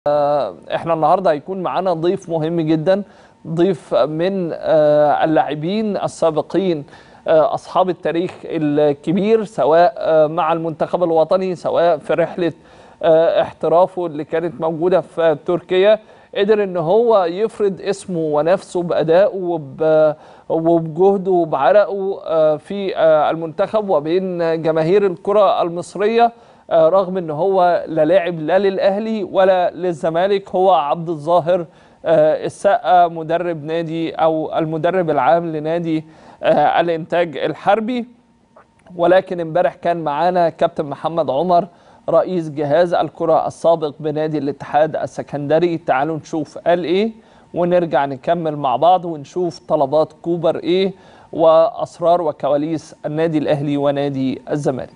احنا النهارده هيكون معانا ضيف مهم جدا ضيف من آه، اللاعبين السابقين آه، اصحاب التاريخ الكبير سواء آه، مع المنتخب الوطني سواء في رحله آه، احترافه اللي كانت موجوده في تركيا قدر ان هو يفرض اسمه ونفسه بادائه وب- وبجهده وبعرقه آه، في آه، المنتخب وبين جماهير الكره المصريه آه، رغم ان هو لا لاعب لا للاهلي ولا للزمالك هو عبد الظاهر آه، السقا مدرب نادي او المدرب العام لنادي آه، الانتاج الحربي ولكن امبارح كان معانا كابتن محمد عمر رئيس جهاز الكرة السابق بنادي الاتحاد السكندري تعالوا نشوف قال ايه ونرجع نكمل مع بعض ونشوف طلبات كوبر ايه واسرار وكواليس النادي الاهلي ونادي الزمالك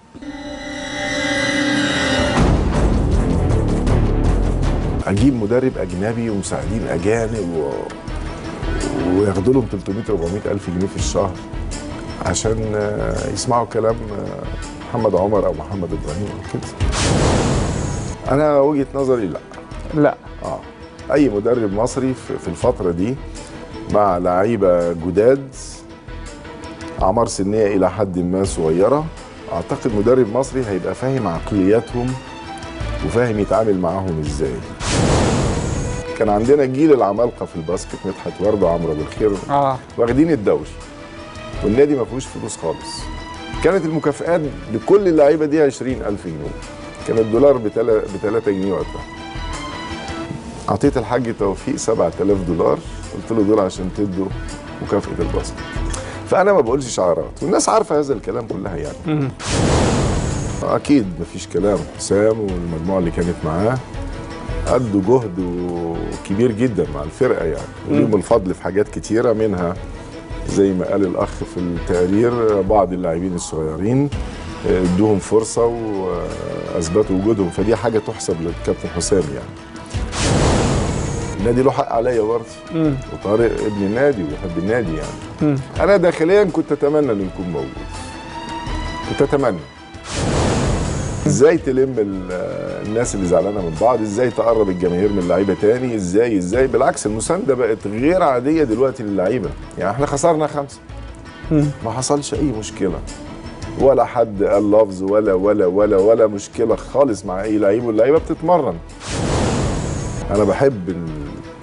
اجيب مدرب اجنبي ومساعدين اجانب و... وياخدوا لهم 300 400 الف جنيه في الشهر عشان آه، يسمعوا كلام آه، محمد عمر او محمد ابراهيم او كده انا وجهه نظري لا لا اه اي مدرب مصري في في الفتره دي مع لعيبه جداد اعمار سنيه الى حد ما صغيره اعتقد مدرب مصري هيبقى فاهم عقلياتهم وفاهم يتعامل معاهم ازاي كان عندنا جيل العمالقه في الباسكت مدحت ورده وعمرو ابو الخير اه واخدين الدوري والنادي ما فيهوش فلوس خالص كانت المكافآت لكل اللعيبه دي 20000 جنيه كان الدولار ب 3 جنيه وقتها اعطيت الحاج توفيق 7000 دولار قلت له دول عشان تدوا مكافاه الباسكت فانا ما بقولش شعارات والناس عارفه هذا الكلام كلها يعني اكيد مفيش كلام حسام والمجموعه اللي كانت معاه ادوا جهد كبير جدا مع الفرقه يعني وليهم الفضل في حاجات كتيره منها زي ما قال الاخ في التقرير بعض اللاعبين الصغيرين آه، ادوهم فرصه واثبتوا وجودهم فدي حاجه تحسب للكابتن حسام يعني النادي له حق عليا برضه وطارق ابن النادي وبيحب النادي يعني انا داخليا كنت اتمنى انه يكون موجود كنت اتمنى ازاي تلم ال- الناس اللي زعلانه من بعض ازاي تقرب الجماهير من اللعيبه تاني ازاي ازاي بالعكس المسانده بقت غير عاديه دلوقتي للعيبه يعني احنا خسرنا خمسه ما حصلش اي مشكله ولا حد قال لفظ ولا ولا ولا ولا مشكله خالص مع اي لعيب واللعيبه بتتمرن انا بحب ال-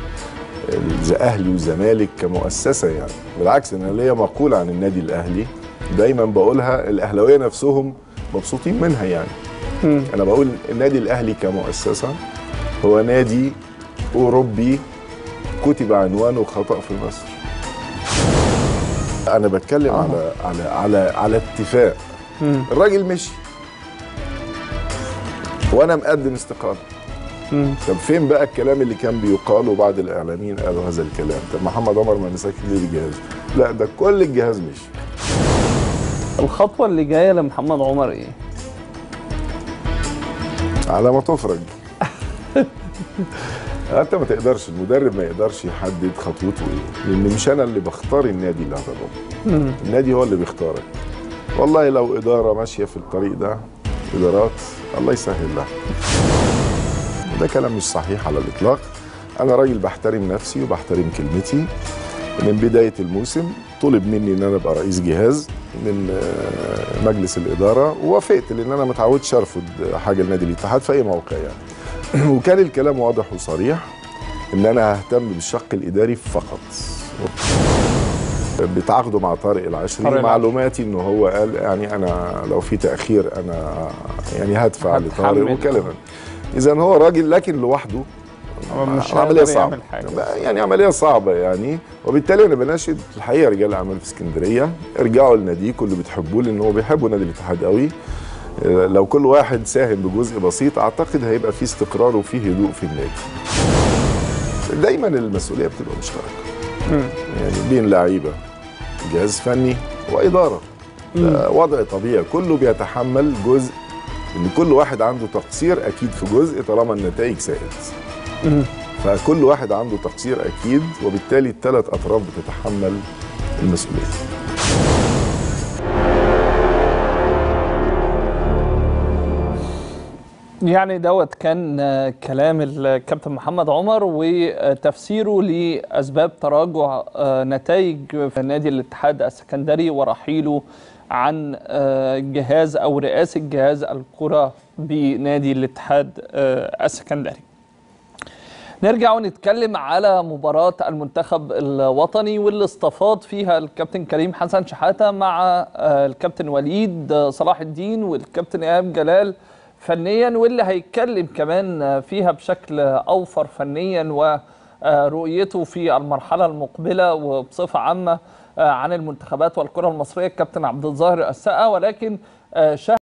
ال- اهلي وزمالك كمؤسسه يعني بالعكس انا ليا مقوله عن النادي الاهلي دايما بقولها الاهلاويه نفسهم مبسوطين منها يعني انا بقول النادي الاهلي كمؤسسه هو نادي اوروبي كتب عنوانه خطا في مصر انا بتكلم آه. على على على على اتفاق الراجل مشي وانا مقدم استقاله طب فين بقى الكلام اللي كان بيقال وبعض الاعلاميين قالوا هذا الكلام طب محمد عمر ما مسك ليه الجهاز لا ده كل الجهاز مشي الخطوه اللي جايه لمحمد عمر ايه على ما تفرج انت ما تقدرش المدرب ما يقدرش يحدد خطوته ايه لان مش انا اللي بختار النادي اللي هدربه النادي هو اللي بيختارك والله لو اداره ماشيه في الطريق ده ادارات الله يسهل لها ده كلام مش صحيح على الاطلاق انا راجل بحترم نفسي وبحترم كلمتي من بدايه الموسم طلب مني ان انا ابقى رئيس جهاز من آه، مجلس الاداره ووافقت لان انا ما اتعودتش ارفض حاجه لنادي الاتحاد في اي موقع يعني وكان الكلام واضح وصريح ان انا ههتم بالشق الاداري فقط بتعاقدوا مع طارق العشري طارق العشري. معلوماتي ان هو قال يعني انا لو في تاخير انا يعني هدفع هتحمل. لطارق وكلام اذا هو راجل لكن لوحده مش عمليه هيقدر صعبه يعمل حاجة. لا، يعني عمليه صعبه يعني وبالتالي انا بناشد الحقيقه رجال اعمال في اسكندريه ارجعوا لناديكم اللي بتحبوه لان هو بيحبوا نادي الاتحاد قوي آه، لو كل واحد ساهم بجزء بسيط اعتقد هيبقى في استقرار وفي هدوء في النادي دايما المسؤوليه بتبقى مشتركه يعني بين لعيبه جهاز فني واداره ده وضع طبيعي كله بيتحمل جزء ان كل واحد عنده تقصير اكيد في جزء طالما النتائج ساءت فكل واحد عنده تقصير اكيد وبالتالي الثلاث اطراف بتتحمل المسؤوليه يعني دوت كان آه، كلام الكابتن محمد عمر وتفسيره لأسباب تراجع آه، نتائج في نادي الاتحاد السكندري ورحيله عن آه، جهاز أو رئاسة جهاز الكرة بنادي الاتحاد آه، السكندري نرجع ونتكلم على مباراة المنتخب الوطني واللي استفاض فيها الكابتن كريم حسن شحاتة مع آه، الكابتن وليد آه، صلاح الدين والكابتن إيهاب جلال فنيا واللي هيتكلم كمان آه، فيها بشكل أوفر فنيا ورؤيته في المرحلة المقبلة وبصفة عامة آه، عن المنتخبات والكرة المصرية الكابتن عبد الظاهر السقا ولكن آه، شهد